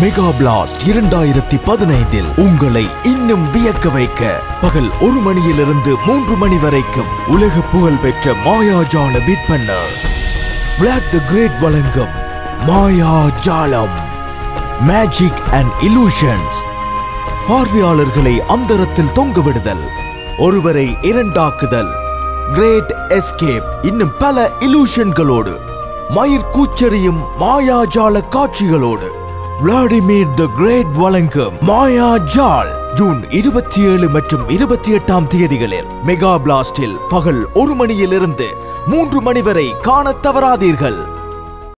mega blast இரண்டாயிரத்தி பதினைந்தில் உங்களை இன்னும் வியக்க வைக்க பகல் ஒரு மணியிலிருந்து மூன்று மணி வரைக்கும் உலக புகழ் பெற்ற மாயாஜால விற்பனர் பிளாக் த கிரேட் வழங்கும் மாயாஜாலம் மேஜிக் அண்ட் illusions பார்வையாளர்களை அந்தரத்தில் தொங்கவிடுதல் ஒருவரை இரண்டாக்குதல் கிரேட் எஸ்கேப் இன்னும் பல illusionகளோடு மயிர் கூச்சரியும் மாயாஜால காட்சிகளோடு விளாடிமிர் த கிரேட் வழங்கும் மாயாஜால் ஜூன் இருபத்தி ஏழு மற்றும் இருபத்தி எட்டாம் தேதிகளில் மெகா பிளாஸ்டில் பகல் ஒரு மணியிலிருந்து மூன்று மணி வரை காணத் தவறாதீர்கள்